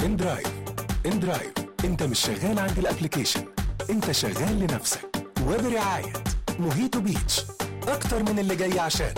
اندرايف اندرايف انت مش شغال عند الابليكيشن انت شغال لنفسك وبرعاية موهيتو بيتش اكتر من اللي جاي عشانه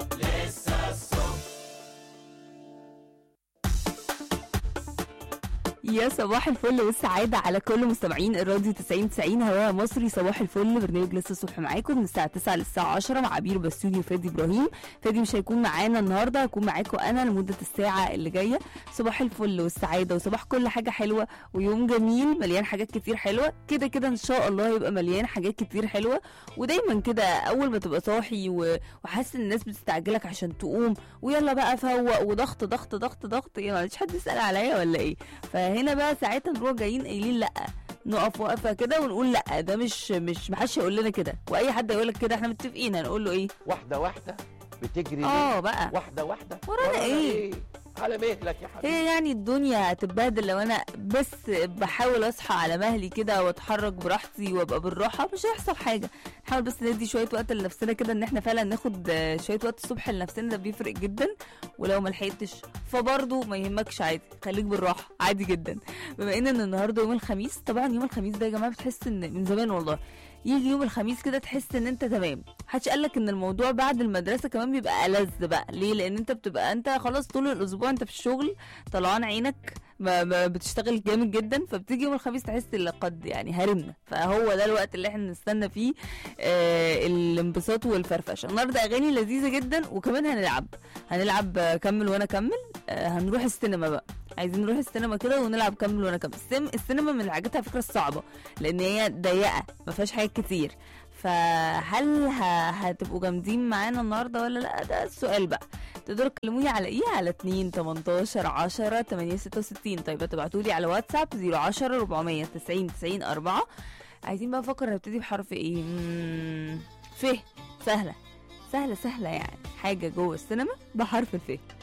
يا صباح الفل والسعادة على كل مستمعين الراديو 90 90 هواها مصري صباح الفل برنامج لسه الصبح معاكم من الساعة 9 للساعة 10 مع عبير باستوديو فادي إبراهيم فادي مش هيكون معانا النهاردة هكون معاكم أنا لمدة الساعة اللي جاية صباح الفل والسعادة وصباح كل حاجة حلوة ويوم جميل مليان حاجات كتير حلوة كده كده إن شاء الله هيبقى مليان حاجات كتير حلوة ودايما كده أول ما تبقى صاحي و- وحاسس إن الناس بتستعجلك عشان تقوم ويلا بقى فوق وضغط ضغط ضغط ضغط ايه معلش حد يسأل عليا ولا ايه فهنا بقى ساعتها نروح جايين قايلين لا نقف وقفه كده ونقول لا ده مش مش محدش يقول لنا كده واي حد يقول لك كده احنا متفقين هنقول له ايه واحدة واحدة بتجري اه ليه؟ بقى واحدة واحدة ورانا إيه؟ على مهلك يا حبيبي هي يعني الدنيا هتتبهدل لو انا بس بحاول اصحى على مهلي كده واتحرك براحتي وابقى بالراحه مش هيحصل حاجه نحاول بس ندي شويه وقت لنفسنا كده ان احنا فعلا ناخد آه، شويه وقت الصبح لنفسنا ده بيفرق جدا ولو ما لحقتش فبرضه ما يهمكش عادي خليك بالراحه عادي جدا بما ان النهارده يوم الخميس طبعا يوم الخميس ده يا جماعه بتحس ان من زمان والله يجي يوم الخميس كده تحس ان انت تمام محدش قالك ان الموضوع بعد المدرسه كمان بيبقى ألذ بقى ليه لان انت بتبقى انت خلاص طول الاسبوع انت في الشغل طلعان عينك ما ما بتشتغل جامد جدا فبتيجي يوم الخميس تحس ان قد يعني هرمنا فهو ده الوقت اللي احنا نستنى فيه آه الانبساط والفرفشه النهارده اغاني لذيذه جدا وكمان هنلعب هنلعب آه، كمل وانا كمل آه هنروح السينما بقى عايزين نروح السينما كده ونلعب كمل وانا كمل السيم السينما من الحاجات على فكره الصعبه لان هي ضيقه ما فيهاش حاجات كتير فهل ه... هتبقوا جامدين معانا النهارده ولا لا ده السؤال بقى تقدروا تكلموني على ايه على 2 18 10 8 66 طيب هتبعتوا لي على واتساب 010 490 90 4 عايزين بقى نفكر نبتدي بحرف ايه مم، ف سهله سهله سهله يعني حاجه جوه السينما بحرف الف